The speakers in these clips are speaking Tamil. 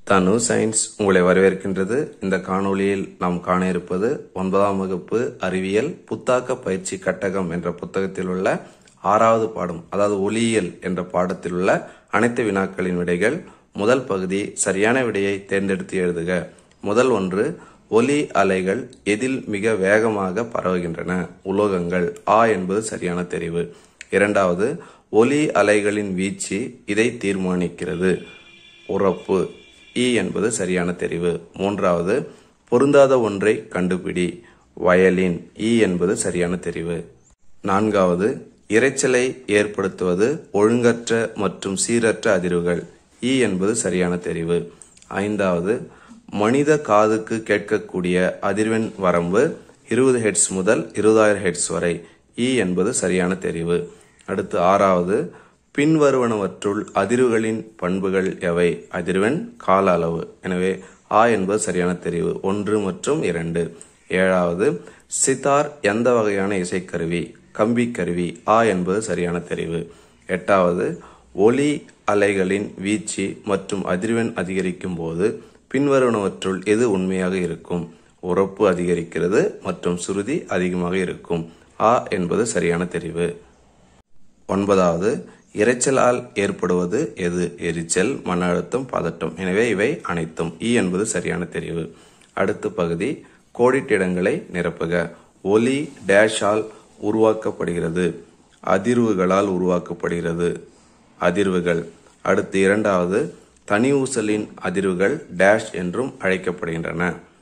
தனு சயின்ஸ் உங்களை வரவேற்கின்றது இந்த காணொளியில் நாம் காண இருப்பது ஒன்பதாம் வகுப்பு அறிவியல் புத்தாக்க பயிற்சி கட்டகம் என்ற புத்தகத்தில் உள்ள ஆறாவது பாடம் அதாவது ஒளியியல் என்ற பாடத்தில் உள்ள அனைத்து வினாக்களின் விடைகள் முதல் பகுதி சரியான விடையை தேர்ந்தெடுத்து எழுதுக முதல் ஒன்று ஒலி அலைகள் எதில் மிக வேகமாக பரவுகின்றன உலோகங்கள் ஆ என்பது சரியான தெரிவு இரண்டாவது ஒலி அலைகளின் வீச்சு இதை தீர்மானிக்கிறது உறப்பு இ என்பது சரியான தெரிவு மூன்றாவது பொருந்தாத ஒன்றை கண்டுபிடி வயலின் இ என்பது சரியான தெரிவு நான்காவது இரைச்சலை ஏற்படுத்துவது ஒழுங்கற்ற மற்றும் சீரற்ற அதிர்வுகள் இ என்பது சரியான தெரிவு ஐந்தாவது மனித காதுக்கு கேட்கக்கூடிய அதிர்வெண் வரம்பு இருபது ஹெட்ஸ் முதல் இருபதாயிரம் ஹெட்ஸ் வரை இ என்பது சரியான தெரிவு அடுத்து ஆறாவது பின்வருவனவற்றுள் அதிர்வுகளின் பண்புகள் எவை அதிர்வெண் கால அளவு எனவே ஆ என்பது சரியான தெரிவு ஒன்று மற்றும் இரண்டு ஏழாவது சித்தார் எந்த வகையான இசைக்கருவி கம்பி கருவி ஆ என்பது சரியான தெரிவு எட்டாவது ஒலி அலைகளின் வீச்சு மற்றும் அதிர்வெண் அதிகரிக்கும் போது பின்வருவனவற்றுள் எது உண்மையாக இருக்கும் உறப்பு அதிகரிக்கிறது மற்றும் சுருதி அதிகமாக இருக்கும் ஆ என்பது சரியான தெரிவு ஒன்பதாவது இரைச்சலால் ஏற்படுவது எது எரிச்சல் மன அழுத்தம் பதட்டம் எனவே இவை அனைத்தும் இ என்பது சரியான தெரிவு அடுத்த பகுதி கோடிட்டிடங்களை நிரப்புக ஒலி டேஷால் உருவாக்கப்படுகிறது அதிர்வுகளால் உருவாக்கப்படுகிறது அதிர்வுகள் அடுத்து இரண்டாவது தனி ஊசலின் அதிர்வுகள் டேஷ் என்றும் அழைக்கப்படுகின்றன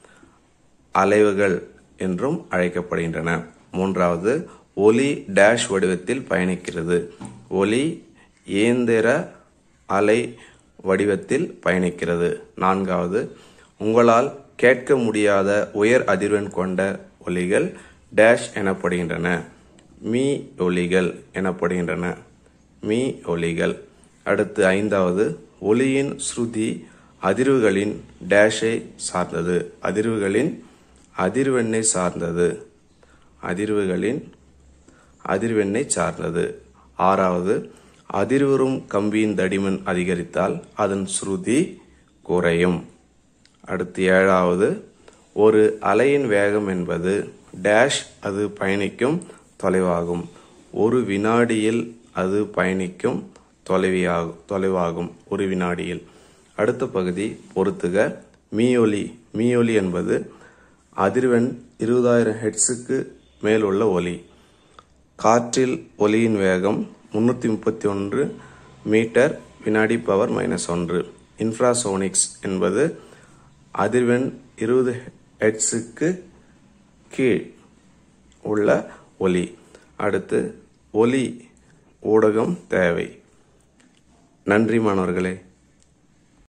அலைவுகள் என்றும் அழைக்கப்படுகின்றன மூன்றாவது ஒலி டேஷ் வடிவத்தில் பயணிக்கிறது ஒலி இயந்திர அலை வடிவத்தில் பயணிக்கிறது நான்காவது உங்களால் கேட்க முடியாத உயர் அதிர்வெண் கொண்ட ஒலிகள் டேஷ் எனப்படுகின்றன மீ ஒலிகள் எனப்படுகின்றன மீ ஒலிகள் அடுத்து ஐந்தாவது ஒலியின் ஸ்ருதி அதிர்வுகளின் டேஷை சார்ந்தது அதிர்வுகளின் அதிர்வெண்ணை சார்ந்தது அதிர்வுகளின் அதிர்வெண்ணை சார்ந்தது ஆறாவது அதிர்வுறும் கம்பியின் தடிமன் அதிகரித்தால் அதன் ஸ்ருதி குறையும் அடுத்து ஏழாவது ஒரு அலையின் வேகம் என்பது டேஷ் அது பயணிக்கும் தொலைவாகும் ஒரு வினாடியில் அது பயணிக்கும் தொலைவியாகும் தொலைவாகும் ஒரு வினாடியில் அடுத்த பகுதி பொறுத்துக மீயொலி மீயொலி என்பது அதிர்வெண் இருபதாயிரம் ஹெட்ஸுக்கு மேல் உள்ள ஒலி காற்றில் ஒலியின் வேகம் முன்னூற்றி முப்பத்தி ஒன்று மீட்டர் வினாடி பவர் மைனஸ் ஒன்று இன்ஃப்ராசோனிக்ஸ் என்பது அதிர்வெண் இருபது ஹெட்ஸுக்கு கீழ் உள்ள ஒலி அடுத்து ஒலி ஊடகம் தேவை நன்றி மாணவர்களே